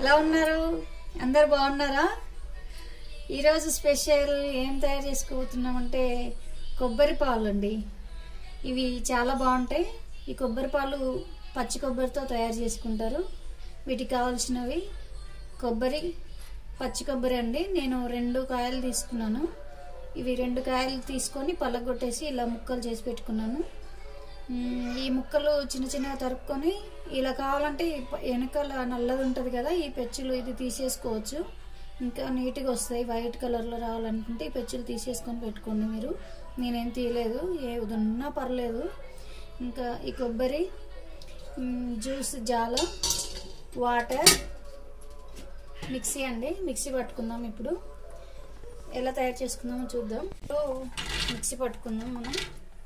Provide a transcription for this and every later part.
ఎలా ఉన్నారు అందరు బాగున్నారా ఈరోజు స్పెషల్ ఏం తయారు చేసుకోబోతున్నామంటే కొబ్బరి పాలు అండి ఇవి చాలా బాగుంటాయి ఈ కొబ్బరి పాలు పచ్చి కొబ్బరితో తయారు చేసుకుంటారు వీటికి కావాల్సినవి కొబ్బరి పచ్చి కొబ్బరి అండి నేను రెండు కాయలు తీసుకున్నాను ఇవి రెండు కాయలు తీసుకొని పలగొట్టేసి ఇలా ముక్కలు చేసి పెట్టుకున్నాను మ్మ్, ఈ ముక్కలు చిన్న చిన్నగా తరుక్కొని ఇలా కావాలంటే ఈ ప- వెనకాల నల్లది ఉంటుంది కదా ఈ పెచ్చులు ఇది తీసేసుకోవచ్చు ఇంకా నీట్గా వస్తాయి వైట్ కలర్లో రావాలనుకుంటే ఈ పెచ్చులు తీసేసుకొని పెట్టుకోండి మీరు నేనేం తీయలేదు ఏ ఉన్నా పర్లేదు ఇంకా ఈ కొబ్బరి మ్మ్, జ్యూస్ జాల వాటర్ మిక్సీ అండి మిక్సీ పట్టుకుందాం ఇప్పుడు ఎలా తయారు చేసుకుందామో చూద్దాం సో మిక్సీ పట్టుకుందాం మనం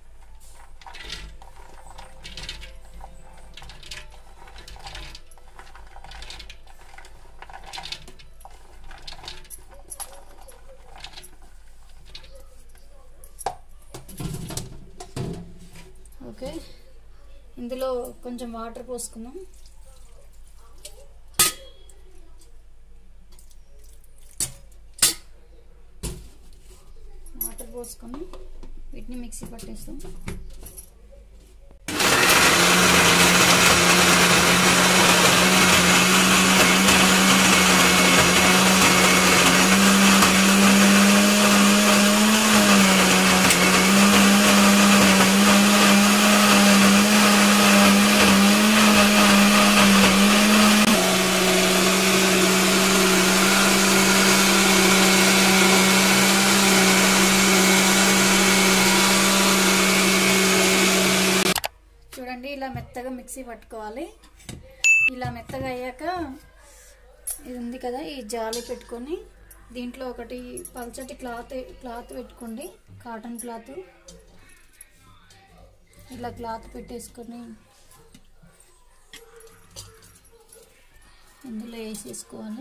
ఓకే ఇందులో కొంచెం వాటర్ పోసుకుందాం వాటర్ పోసుకొని వీటిని మిక్సీ పట్టేస్తాం చూడండి ఇలా మెత్తగా మిక్సీ పట్టుకోవాలి ఇలా మెత్తగా అయ్యాక ఇది ఉంది కదా ఈ జాలి పెట్టుకొని దీంట్లో ఒకటి పల్చటి క్లాత్ క్లాత్ పెట్టుకోండి కాటన్ క్లాత్ ఇలా క్లాత్ పెట్టేసుకొని ఇందులో వేసేసుకోవాలి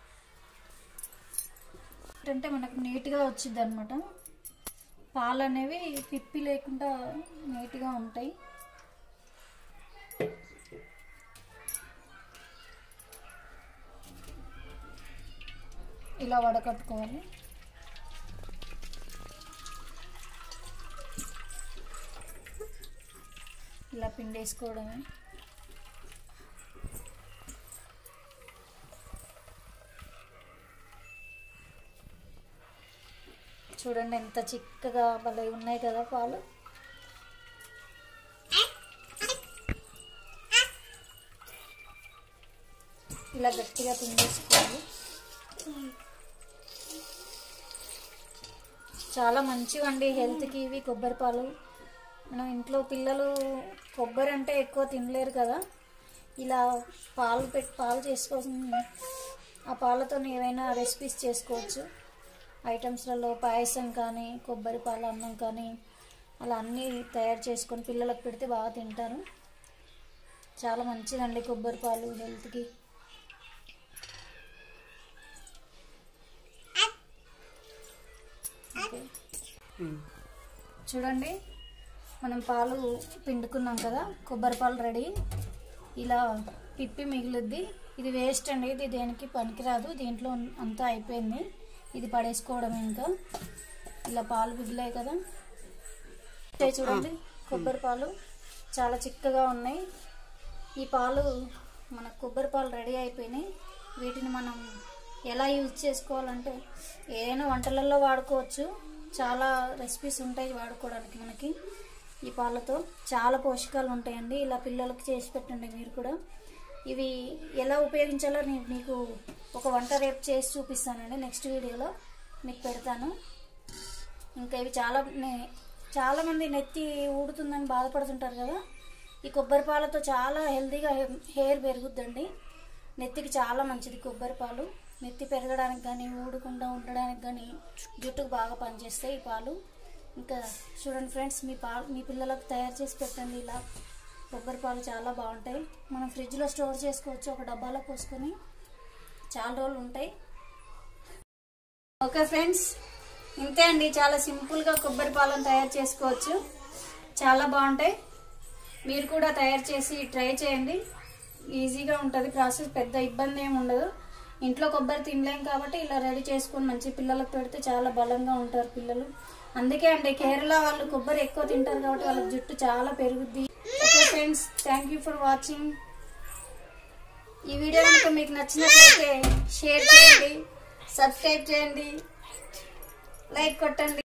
అంటే మనకు నీట్గా వచ్చింది అనమాట పాలు అనేవి పిప్పి లేకుండా నీట్గా ఉంటాయి ఇలా వడకట్టుకోవాలి ఇలా పిండేసుకోవడమే చూడండి ఎంత చిక్కగా భలే ఉన్నాయి కదా పాలు ఇలా గట్టిగా పిండేసుకోవాలి చాలా మంచివండి హెల్త్కి ఇవి కొబ్బరి పాలు మనం ఇంట్లో పిల్లలు కొబ్బరి అంటే ఎక్కువ తినలేరు కదా ఇలా పాలు పెట్టి పాలు చేసుకోసం ఆ పాలతో ఏవైనా రెసిపీస్ చేసుకోవచ్చు ఐటమ్స్లలో పాయసం కానీ కొబ్బరి పాలు అన్నం కానీ అలా అన్నీ తయారు చేసుకొని పిల్లలకు పెడితే బాగా తింటారు చాలా మంచిదండి కొబ్బరి పాలు హెల్త్కి ఓకే చూడండి మనం పాలు పిండుకున్నాం కదా కొబ్బరి పాలు రెడీ ఇలా పిప్పి మిగిలిద్ది ఇది వేస్ట్ అండి ఇది దేనికి పనికిరాదు దీంట్లో అంతా అయిపోయింది ఇది పడేసుకోవడం ఇంకా ఇలా పాలు మిగిలాయి కదా ఇదే చూడండి కొబ్బరి పాలు చాలా చిక్కగా ఉన్నాయి ఈ పాలు మన కొబ్బరి పాలు రెడీ అయిపోయినాయి వీటిని మనం ఎలా యూజ్ చేసుకోవాలంటే ఏదైనా వంటలలో వాడుకోవచ్చు చాలా రెసిపీస్ ఉంటాయి వాడుకోవడానికి మనకి ఈ పాలతో చాలా పోషకాలు ఉంటాయండి ఇలా పిల్లలకి చేసి పెట్టండి మీరు కూడా ఇవి ఎలా ఉపయోగించాలో నేను మీకు ఒక వంట రేపు చేసి చూపిస్తానండి నెక్స్ట్ వీడియోలో మీకు పెడతాను ఇంకా ఇవి చాలా నే- చాలా మంది నెత్తి ఊడుతుందని బాధపడుతుంటారు కదా ఈ కొబ్బరి పాలతో చాలా హెల్తీగా హెయిర్ పెరుగుద్దండి నెత్తికి చాలా మంచిది కొబ్బరి పాలు నెత్తి పెరగడానికి కానీ ఊడకుండా ఉండడానికి కానీ జుట్టుకు బాగా పనిచేస్తాయి ఈ పాలు ఇంకా చూడండి ఫ్రెండ్స్ మీ పాలు మీ పిల్లలకు తయారు చేసి పెట్టండి ఇలా కొబ్బరి పాలు చాలా బాగుంటాయి మనం ఫ్రిడ్జ్లో స్టోర్ చేసుకోవచ్చు ఒక డబ్బాలో పోసుకొని చాలా రోజులు ఉంటాయి ఓకే ఫ్రెండ్స్ ఇంతే అండి చాలా సింపుల్గా కొబ్బరి పాలను తయారు చేసుకోవచ్చు చాలా బాగుంటాయి మీరు కూడా తయారు చేసి ట్రై చేయండి ఈజీగా ఉంటుంది ప్రాసెస్ పెద్ద ఇబ్బంది ఏమి ఉండదు ఇంట్లో కొబ్బరి తినలేం కాబట్టి ఇలా రెడీ చేసుకొని మంచి పిల్లలకు పెడితే చాలా బలంగా ఉంటారు పిల్లలు అందుకే అండి కేరళ వాళ్ళు కొబ్బరి ఎక్కువ తింటారు కాబట్టి వాళ్ళ జుట్టు చాలా పెరుగుద్ది okay friends thank you for watching ఈ వీడియో కనుక మీకు నచ్చినట్లయితే షేర్ చేయండి సబ్స్క్రైబ్ చేయండి లైక్ కొట్టండి